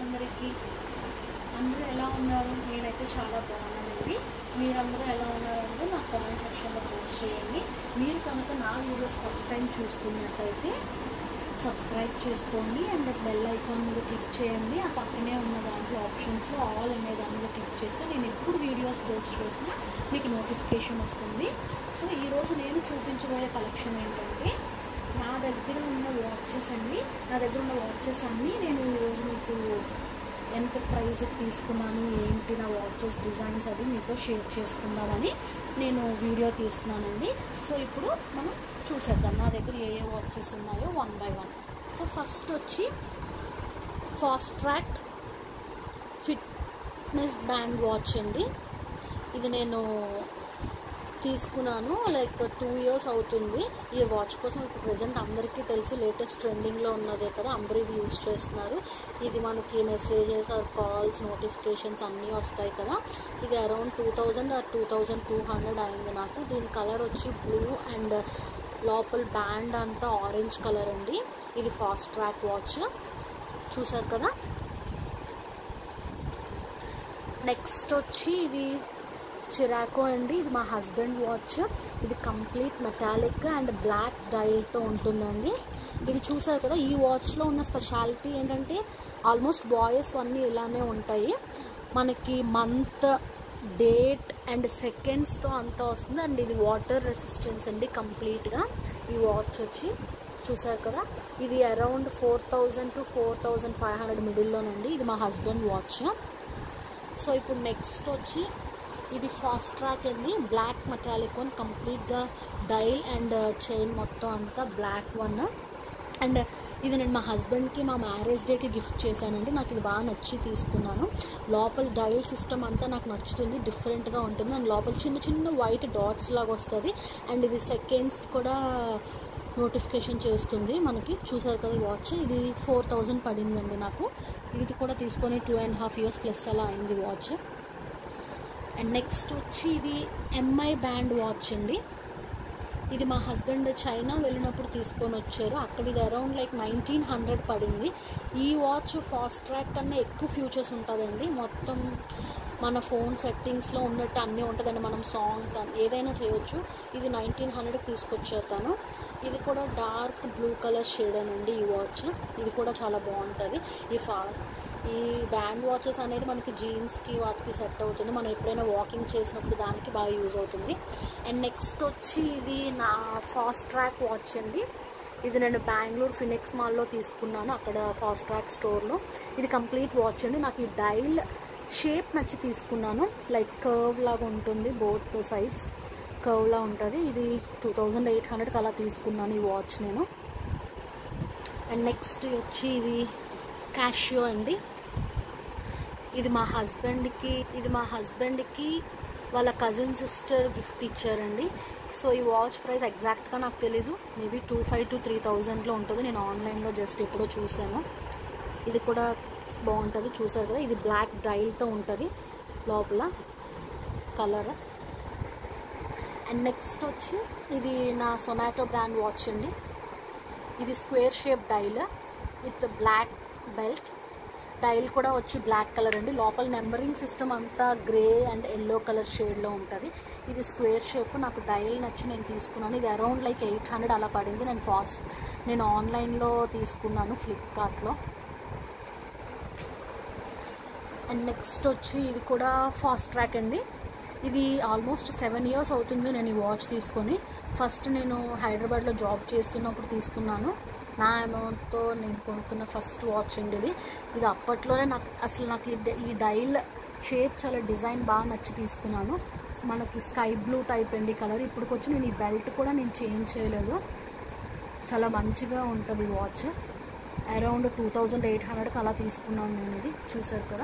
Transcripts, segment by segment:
అందరికీ అందరూ ఎలా ఉన్నారు నేనైతే చాలా బాగున్నానండి మీరందరూ ఎలా ఉన్నారు అంటే నా కామెంట్ సెక్షన్లో పోస్ట్ చేయండి మీరు కనుక నా వీడియోస్ ఫస్ట్ టైం చూస్తున్నట్టయితే సబ్స్క్రైబ్ చేసుకోండి అండ్ బెల్ ఐకాన్ మీద క్లిక్ చేయండి ఆ పక్కనే ఉన్న దాంట్లో ఆప్షన్స్లో ఆల్ అనే దాని మీద క్లిక్ చేస్తే నేను ఎప్పుడు వీడియోస్ పోస్ట్ చేసినా మీకు నోటిఫికేషన్ వస్తుంది సో ఈరోజు నేను చూపించబోయే కలెక్షన్ ఏంటంటే నా దగ్గర ఉన్న వాచెస్ అండి నా దగ్గర ఉన్న వాచెస్ అన్నీ నేను ఈరోజు మీకు ఎంత ప్రైస్ తీసుకున్నాను ఏంటి నా వాచెస్ డిజైన్స్ అవి మీతో షేర్ చేసుకుందామని నేను వీడియో తీస్తున్నానండి సో ఇప్పుడు మనం చూసేద్దాం నా దగ్గర ఏ ఏ వాచెస్ ఉన్నాయో one by one so first వచ్చి Fastrack fitness band watch అండి ఇది నేను తీసుకున్నాను లైక్ టూ ఇయర్స్ అవుతుంది ఈ వాచ్ కోసం ఇప్పుడు ప్రజెంట్ అందరికీ తెలుసు లేటెస్ట్ ట్రెండింగ్లో ఉన్నదే కదా అందరూ ఇది యూజ్ చేస్తున్నారు ఇది మనకి మెసేజెస్ ఆర్ కాల్స్ నోటిఫికేషన్స్ అన్నీ వస్తాయి కదా ఇది around two thousand or two thousand two hundred అయింది నాకు దీని కలర్ వచ్చి బ్లూ అండ్ లోపల బ్యాండ్ అంతా ఆరెంజ్ కలర్ అండి ఇది ఫాస్ట్ ట్రాక్ వాచ్ చూసారు కదా నెక్స్ట్ వచ్చి ఇది చిరాకో అండి ఇది మా హస్బెండ్ వాచ్ ఇది కంప్లీట్ మెటాలిక్ అండ్ బ్లాక్ డైల్తో ఉంటుందండి ఇది చూసారు కదా ఈ వాచ్లో ఉన్న స్పెషాలిటీ ఏంటంటే ఆల్మోస్ట్ బాయ్స్ అన్నీ ఇలానే ఉంటాయి మనకి మంత్ డేట్ అండ్ సెకండ్స్తో అంతా వస్తుంది అండ్ ఇది వాటర్ రెసిస్టెన్స్ అండి కంప్లీట్గా ఈ వాచ్ వచ్చి చూసారు కదా ఇది around four thousand to four thousand five hundred మిడిల్లోనండి ఇది మా హస్బెండ్ వాచ్ సో ఇప్పుడు నెక్స్ట్ వచ్చి ఇది ఫాస్ట్ ట్రాక్ అండి బ్లాక్ మెటాలిక్ వన్ కంప్లీట్గా డైల్ అండ్ చైన్ మొత్తం అంతా బ్లాక్ వన్ అండ్ ఇది నేను మా హస్బెండ్కి మా మ్యారేజ్ డేకి గిఫ్ట్ చేశానండి నాకు ఇది బాగా నచ్చి తీసుకున్నాను లోపల డైల్ సిస్టమ్ అంతా నాకు నచ్చుతుంది డిఫరెంట్గా ఉంటుంది అండ్ లోపల చిన్న చిన్న వైట్ డాట్స్ లాగా వస్తుంది అండ్ ఇది సెకండ్స్ కూడా నోటిఫికేషన్ చేస్తుంది మనకి చూసారు కదా వాచ్ ఇది ఫోర్ థౌజండ్ పడిందండి నాకు ఇది కూడా తీసుకొని two and half years plus అలా అయింది వాచ్ అండ్ నెక్స్ట్ వచ్చి ఇది ఎంఐ బ్యాండ్ వాచ్ అండి ఇది మా హస్బెండ్ చైనా వెళ్ళినప్పుడు తీసుకొని వచ్చారు అక్కడ ఇది అరౌండ్ లైక్ నైన్టీన్ హండ్రెడ్ పడింది ఈ వాచ్ ఫాస్ట్ ట్రాక్ కన్నా ఎక్కువ ఫ్యూచర్స్ ఉంటుందండి మొత్తం మన ఫోన్ సెట్టింగ్స్లో ఉన్నట్టు అన్నీ ఉంటుందండి మనం సాంగ్స్ ఏదైనా చేయొచ్చు ఇది నైన్టీన్ హండ్రెడ్కి తీసుకొచ్చారు తను ఇది కూడా డార్క్ బ్లూ కలర్ షేడ్ అనండి ఈ వాచ్ ఇది కూడా చాలా బాగుంటుంది ఈ ఫాస్ట్ ఈ బ్యాండ్ వాచెస్ అనేది మనకి జీన్స్కి వాటికి సెట్ అవుతుంది మనం ఎప్పుడైనా వాకింగ్ చేసినప్పుడు దానికి బాగా యూజ్ అవుతుంది అండ్ నెక్స్ట్ వచ్చి ఇది నా ఫాస్ట్ ట్రాక్ వాచ్ అండి ఇది నేను బెంగళూరు ఫినిక్స్ మాల్లో తీసుకున్నాను అక్కడ ఫాస్ట్ ట్రాక్ స్టోర్లో ఇది కంప్లీట్ వాచ్ అండి నాకు ఈ డైల్ షేప్ నచ్చి తీసుకున్నాను లైక్ కర్వ్ లాగా ఉంటుంది బోత్ సైడ్స్ కర్వ్లా ఉంటుంది ఇది టూ థౌజండ్ ఎయిట్ హండ్రెడ్కి అలా తీసుకున్నాను ఈ వాచ్ నేను అండ్ నెక్స్ట్ వచ్చి ఇది క్యాషియో అండి ఇది మా హస్బెండ్కి ఇది మా హస్బెండ్కి వాళ్ళ కజిన్ సిస్టర్ గిఫ్ట్ ఇచ్చారండి సో ఈ వాచ్ ప్రైస్ ఎగ్జాక్ట్గా నాకు తెలీదు maybe two five to three థౌజండ్లో ఉంటుంది నేను ఆన్లైన్లో జస్ట్ ఎప్పుడో చూసాను ఇది కూడా బాగుంటుంది చూసారు కదా ఇది బ్లాక్ డైల్తో ఉంటుంది లోపల కలర్ అండ్ నెక్స్ట్ వచ్చి ఇది నా సొనాటో బ్రాండ్ వాచ్ అండి ఇది square shape dial with black belt dial కూడా వచ్చి బ్లాక్ కలర్ అండి లోపల నెంబరింగ్ సిస్టమ్ అంతా గ్రే అండ్ ఎల్లో కలర్ షేడ్లో ఉంటుంది ఇది స్క్వేర్ షేప్ నాకు డైల్ నచ్చి నేను తీసుకున్నాను ఇది అరౌండ్ లైక్ ఎయిట్ హండ్రెడ్ అలా పడింది నేను ఫాస్ట్ నేను ఆన్లైన్లో తీసుకున్నాను ఫ్లిప్కార్ట్లో అండ్ నెక్స్ట్ వచ్చి ఇది కూడా ఫాస్ట్ ట్రాక్ అండి ఇది ఆల్మోస్ట్ సెవెన్ ఇయర్స్ అవుతుంది నేను ఈ వాచ్ తీసుకొని ఫస్ట్ నేను హైదరాబాద్లో జాబ్ చేస్తున్నప్పుడు తీసుకున్నాను నా అమౌంట్తో నేను కొనుక్కున్న ఫస్ట్ వాచ్ అండి ఇది ఇది అప్పట్లోనే నాకు అసలు నాకు ఈ డైల్ షేప్ చాలా డిజైన్ బాగా నచ్చి తీసుకున్నాను మనకి స్కై బ్లూ టైప్ అండి కలర్ ఇప్పటికొచ్చి నేను ఈ బెల్ట్ కూడా నేను చేంజ్ చేయలేదు చాలా మంచిగా ఉంటుంది watch around two thousand eight హండ్రెడ్కి అలా తీసుకున్నాను నేను ఇది చూసారు కదా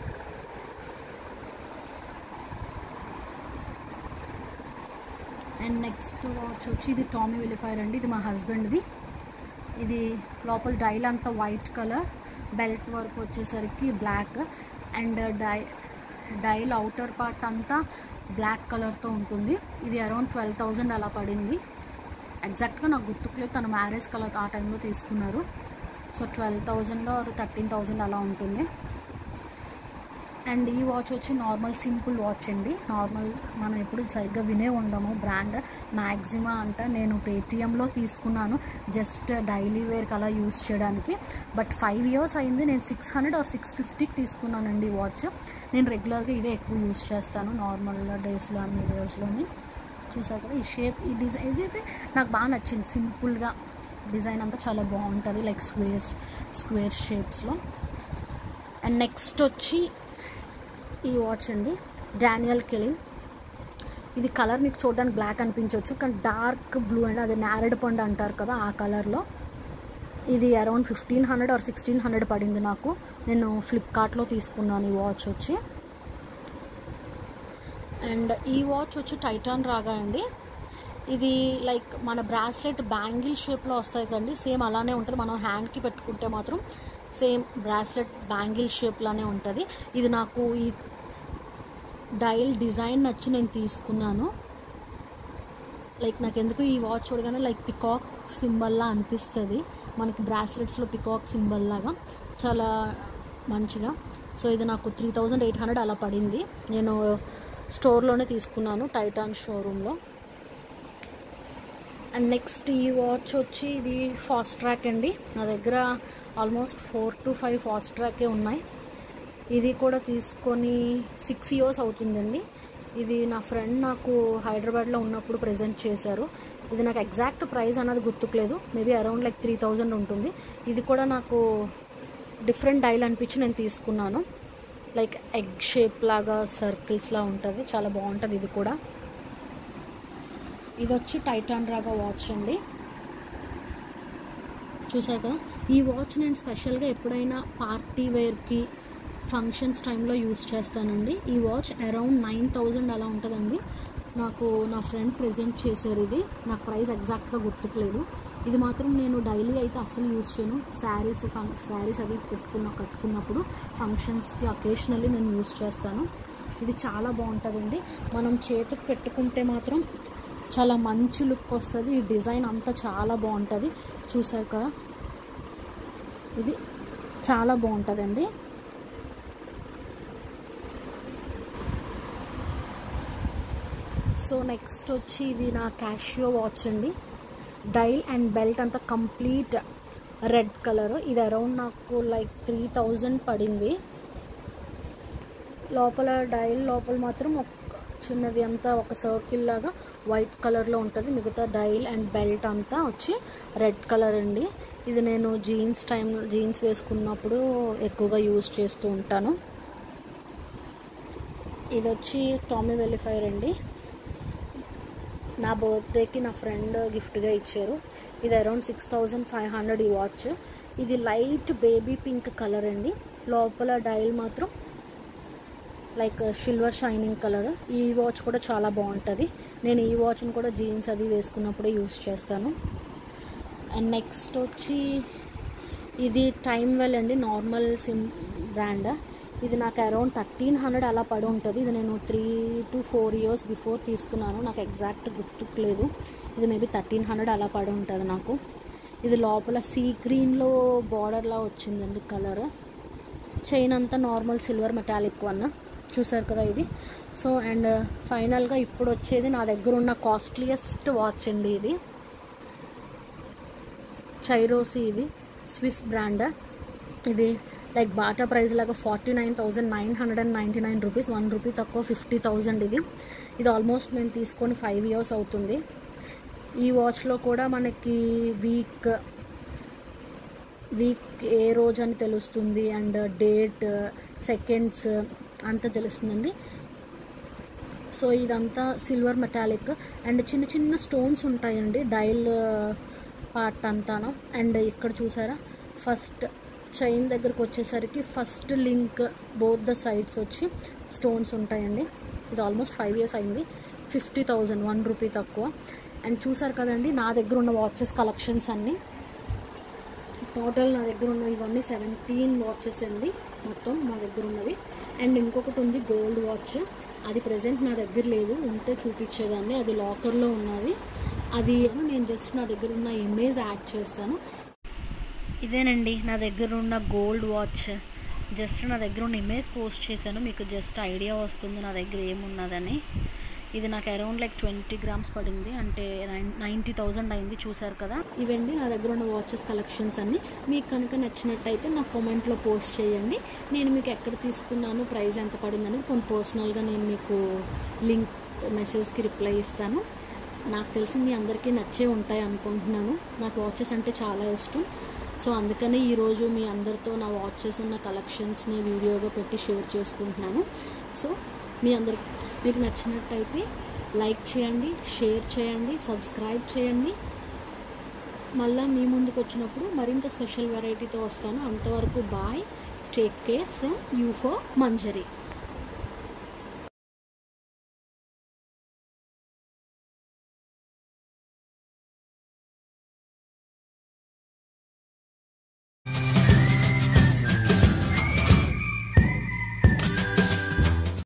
అండ్ నెక్స్ట్ వాచ్ వచ్చి ఇది టామీ విలిఫైర్ అండి ఇది మా హస్బెండ్ది ఇది లోపల డైల్ అంతా వైట్ కలర్ బెల్ట్ వర్క్ వచ్చేసరికి బ్లాక్ అండ్ డై డైల్ అవుటర్ పార్ట్ అంతా బ్లాక్ కలర్తో ఉంటుంది ఇది అరౌండ్ ట్వెల్వ్ థౌజండ్ అలా పడింది ఎగ్జాక్ట్గా నాకు గుర్తుకులేదు తన మ్యారేజ్ కలర్ ఆ టైంలో తీసుకున్నారు so twelve thousand or thirteen thousand అలా ఉంటుంది అండ్ ఈ వాచ్ వచ్చి నార్మల్ సింపుల్ వాచ్ అండి నార్మల్ మనం ఎప్పుడు సరిగ్గా వినే ఉండము బ్రాండ్ మ్యాక్సిమా అంట నేను పేటిఎంలో తీసుకున్నాను జస్ట్ డైలీ వేర్కి అలా యూస్ చేయడానికి బట్ ఫైవ్ ఇయర్స్ అయింది నేను సిక్స్ హండ్రెడ్ ఆర్ సిక్స్ ఫిఫ్టీకి తీసుకున్నానండి వాచ్ నేను రెగ్యులర్గా ఇదే ఎక్కువ యూస్ చేస్తాను నార్మల్ డేస్లో అన్ని రోజులోని చూసారు కదా ఈ షేప్ ఈ డిజైన్ ఇదైతే నాకు బాగా నచ్చింది సింపుల్గా డిజైన్ అంతా చాలా బాగుంటుంది లైక్ స్క్వేర్ స్క్వేర్ షేప్స్లో అండ్ నెక్స్ట్ వచ్చి ఈ వాచ్ అండి డానియల్ కెలిన్ ఇది కలర్ మీకు చూడడానికి బ్లాక్ అనిపించవచ్చు కానీ డార్క్ బ్లూ అండి అది నేరడ్ పండు అంటారు కదా ఆ కలర్లో ఇది around fifteen hundred or sixteen hundred పడింది నాకు నేను ఫ్లిప్కార్ట్లో తీసుకున్నాను ఈ వాచ్ వచ్చి అండ్ ఈ వాచ్ వచ్చి టైటాన్ రాగా అండి ఇది లైక్ మన బ్రాస్లెట్ బ్యాంగిల్ షేప్లో వస్తుంది కదండి సేమ్ అలానే ఉంటుంది మనం హ్యాండ్కి పెట్టుకుంటే మాత్రం సేమ్ బ్రాస్లెట్ బ్యాంగిల్ షేప్లానే ఉంటుంది ఇది నాకు ఈ డైల్ డిజైన్ నచ్చి నేను తీసుకున్నాను లైక్ నాకు ఎందుకు ఈ వాచ్ చూడగానే లైక్ పికాక్ సింబల్లా అనిపిస్తుంది మనకి బ్రాస్లెట్స్లో పికాక్ సింబల్ లాగా చాలా మంచిగా సో ఇది నాకు త్రీ థౌజండ్ ఎయిట్ హండ్రెడ్ అలా పడింది నేను స్టోర్లోనే తీసుకున్నాను టైటాన్ షోరూంలో అండ్ నెక్స్ట్ ఈ వాచ్ వచ్చి ఇది ఫాస్ట్ ట్రాక్ అండి నా దగ్గర almost four to five fast ట్రాకే ఉన్నాయి ఇది కూడా తీసుకొని సిక్స్ ఇయర్స్ అవుతుందండి ఇది నా ఫ్రెండ్ నాకు హైదరాబాద్లో ఉన్నప్పుడు ప్రజెంట్ చేశారు ఇది నాకు ఎగ్జాక్ట్ ప్రైస్ అన్నది గుర్తుకులేదు maybe around like three thousand ఉంటుంది ఇది కూడా నాకు డిఫరెంట్ డైల్ అనిపించి నేను తీసుకున్నాను లైక్ ఎగ్ షేప్ లాగా సర్కిల్స్లా ఉంటుంది చాలా బాగుంటుంది ఇది కూడా ఇది వచ్చి టైటాన్ రాగా వాచ్ అండి చూసారు కదా ఈ వాచ్ నేను స్పెషల్గా ఎప్పుడైనా పార్టీ వేర్కి ఫంక్షన్స్ టైంలో యూస్ చేస్తానండి ఈ వాచ్ అరౌండ్ నైన్ థౌజండ్ అలా ఉంటుందండి నాకు నా ఫ్రెండ్ ప్రజెంట్ చేశారు ఇది నాకు ప్రైస్ ఎగ్జాక్ట్గా గుర్తుకులేదు ఇది మాత్రం నేను డైలీ అయితే అస్సలు యూస్ చేయను శారీస్ ఫంక్ శారీస్ అది పెట్టుకున్న కట్టుకున్నప్పుడు ఫంక్షన్స్కి అకేషనల్లీ నేను యూస్ చేస్తాను ఇది చాలా బాగుంటుందండి మనం చేతికి పెట్టుకుంటే మాత్రం చాలా మంచి లుక్ వస్తుంది ఈ డిజైన్ అంతా చాలా బాగుంటుంది చూసారు కదా ఇది చాలా బాగుంటుందండి సో నెక్స్ట్ వచ్చి ఇది నా క్యాషియో వాచ్ అండి డైల్ అండ్ బెల్ట్ అంతా కంప్లీట్ రెడ్ కలర్ ఇది అరౌండ్ నాకు లైక్ త్రీ థౌజండ్ పడింది లోపల డైల్ లోపల మాత్రం ఒక చిన్నది అంతా ఒక సర్కిల్ లాగా వైట్ కలర్లో ఉంటుంది మిగతా డైల్ అండ్ బెల్ట్ అంతా వచ్చి రెడ్ కలర్ అండి ఇది నేను జీన్స్ టైం జీన్స్ వేసుకున్నప్పుడు ఎక్కువగా యూజ్ చేస్తూ ఉంటాను ఇది వచ్చి టామీ వెలిఫైర్ అండి నా బర్త్డేకి నా ఫ్రెండ్ గిఫ్ట్గా ఇచ్చారు ఇది around six thousand five hundred ఈ వాచ్ ఇది లైట్ బేబీ పింక్ కలర్ అండి లోపల డైల్ మాత్రం లైక్ సిల్వర్ షైనింగ్ కలర్ ఈ వాచ్ కూడా చాలా బాగుంటుంది నేను ఈ వాచ్ని కూడా జీన్స్ అది వేసుకున్నప్పుడే యూస్ చేస్తాను అండ్ నెక్స్ట్ వచ్చి ఇది టైమ్ వెల్ అండి నార్మల్ సిమ్ బ్రాండ్ ఇది నాకు అరౌండ్ థర్టీన్ హండ్రెడ్ అలా పడి ఉంటుంది ఇది నేను three to four years before తీసుకున్నాను నాకు ఎగ్జాక్ట్ గుర్తుకులేదు ఇది మేబీ థర్టీన్ హండ్రెడ్ అలా పడి ఉంటుంది నాకు ఇది లోపల సీ గ్రీన్లో బార్డర్లా వచ్చిందండి కలర్ చైన్ అంతా నార్మల్ సిల్వర్ మెటాలిక్ వన్ చూసారు కదా ఇది సో అండ్ ఫైనల్గా ఇప్పుడు వచ్చేది నా దగ్గర ఉన్న కాస్ట్లీయెస్ట్ వాచ్ అండి ఇది చైరోసి ఇది స్విస్ బ్రాండ్ ఇది లైక్ బాటా ప్రైస్ లాగా forty nine thousand nine hundred and ninety nine rupees one rupee తక్కువ ఫిఫ్టీ థౌజండ్ ఇది ఇది ఆల్మోస్ట్ మేము తీసుకొని ఫైవ్ ఇయర్స్ అవుతుంది ఈ వాచ్లో కూడా మనకి వీక్ వీక్ ఏ రోజు అని తెలుస్తుంది అండ్ డేట్ సెకండ్స్ అంతా తెలుస్తుందండి సో ఇదంతా సిల్వర్ మెటాలిక్ అండ్ చిన్న చిన్న స్టోన్స్ ఉంటాయండి డైల్ పార్ట్ అంతాను అండ్ ఇక్కడ చూసారా ఫస్ట్ చైన్ దగ్గరకు వచ్చేసరికి first link both the sides వచ్చి స్టోన్స్ ఉంటాయండి ఇది ఆల్మోస్ట్ ఫైవ్ ఇయర్స్ అయింది ఫిఫ్టీ థౌజండ్ వన్ రూపీ తక్కువ అండ్ చూసారు కదండి నా దగ్గర ఉన్న వాచెస్ కలెక్షన్స్ అన్నీ టోటల్ నా దగ్గర ఉన్న ఇవన్నీ సెవెంటీన్ వాచెస్ అండి మొత్తం మా దగ్గర ఉన్నవి అండ్ ఇంకొకటి ఉంది గోల్డ్ వాచ్ అది ప్రజెంట్ నా దగ్గర లేదు ఉంటే చూపించేదాన్ని అది లాకర్లో ఉన్నది అది నేను జస్ట్ నా దగ్గర ఉన్న ఇమేజ్ యాడ్ చేస్తాను ఇదేనండి నా దగ్గర ఉన్న గోల్డ్ వాచ్ జస్ట్ నా దగ్గర ఉన్న ఇమేజ్ పోస్ట్ చేశాను మీకు జస్ట్ ఐడియా వస్తుంది నా దగ్గర ఏమున్నదని ఇది నాకు అరౌండ్ లైక్ ట్వంటీ గ్రామ్స్ పడింది అంటే నైన్ నైంటీ థౌజండ్ అయింది చూసారు కదా ఇవండి నా దగ్గర ఉన్న వాచెస్ కలెక్షన్స్ అన్ని మీకు కనుక నచ్చినట్టయితే నా కామెంట్లో పోస్ట్ చేయండి నేను మీకు ఎక్కడ తీసుకున్నాను ప్రైస్ ఎంత పడింది అనేది కొన్ని పర్సనల్గా నేను మీకు లింక్ మెసేజ్కి రిప్లై ఇస్తాను నాకు తెలిసి మీ అందరికీ నచ్చే ఉంటాయి అనుకుంటున్నాను నాకు వాచెస్ అంటే చాలా ఇష్టం సో అందుకనే ఈరోజు మీ అందరితో నా వాచెస్ ఉన్న కలెక్షన్స్ని వీడియోగా పెట్టి షేర్ చేసుకుంటున్నాను సో మీ అందరికి మీకు నచ్చినట్టయితే లైక్ చేయండి షేర్ చేయండి సబ్స్క్రైబ్ చేయండి మళ్ళీ మీ ముందుకు వచ్చినప్పుడు మరింత స్పెషల్ వెరైటీతో వస్తాను అంతవరకు bye take care from you for Manjari